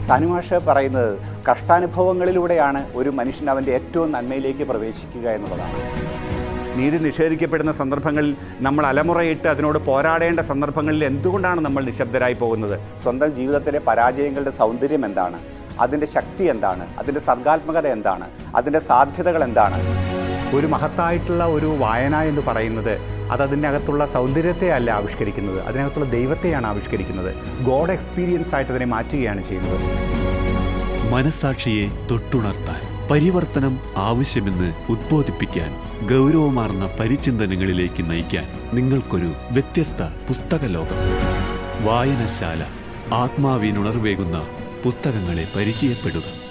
സാനുമാഷ പറയുന്നത് കഷ്ടാനുഭവങ്ങളിലൂടെയാണ് ഒരു മനുഷ്യൻ അവൻ്റെ ഏറ്റവും നന്മയിലേക്ക് പ്രവേശിക്കുക എന്നുള്ളതാണ് നീതി നിഷേധിക്കപ്പെടുന്ന സന്ദർഭങ്ങളിൽ നമ്മൾ അലമുറയിട്ട് അതിനോട് പോരാടേണ്ട സന്ദർഭങ്ങളിൽ എന്തുകൊണ്ടാണ് നമ്മൾ നിശബ്ദരായി പോകുന്നത് സ്വന്തം ജീവിതത്തിലെ പരാജയങ്ങളുടെ സൗന്ദര്യം എന്താണ് അതിൻ്റെ ശക്തി എന്താണ് അതിൻ്റെ സർഗാത്മകത എന്താണ് അതിൻ്റെ സാധ്യതകൾ എന്താണ് ഒരു മഹത്തായിട്ടുള്ള ഒരു വായന എന്ന് പറയുന്നത് അത് അതിൻ്റെ അകത്തുള്ള സൗന്ദര്യത്തെ അല്ല ആവിഷ്കരിക്കുന്നത് അതിനകത്തുള്ള ദൈവത്തെയാണ് ആവിഷ്കരിക്കുന്നത് ഗോഡ് എക്സ്പീരിയൻസ് ആയിട്ട് അതിനെ മാറ്റുകയാണ് ചെയ്യുന്നത് മനസാക്ഷിയെ തൊട്ടുണർത്താൻ പരിവർത്തനം ആവശ്യമെന്ന് ഉദ്ബോധിപ്പിക്കാൻ ഗൗരവമാർന്ന പരിചിന്തനങ്ങളിലേക്ക് നയിക്കാൻ നിങ്ങൾക്കൊരു വ്യത്യസ്ത പുസ്തക ലോകം വായനശാല ആത്മാവിനുണർവേകുന്ന പുസ്തകങ്ങളെ പരിചയപ്പെടുക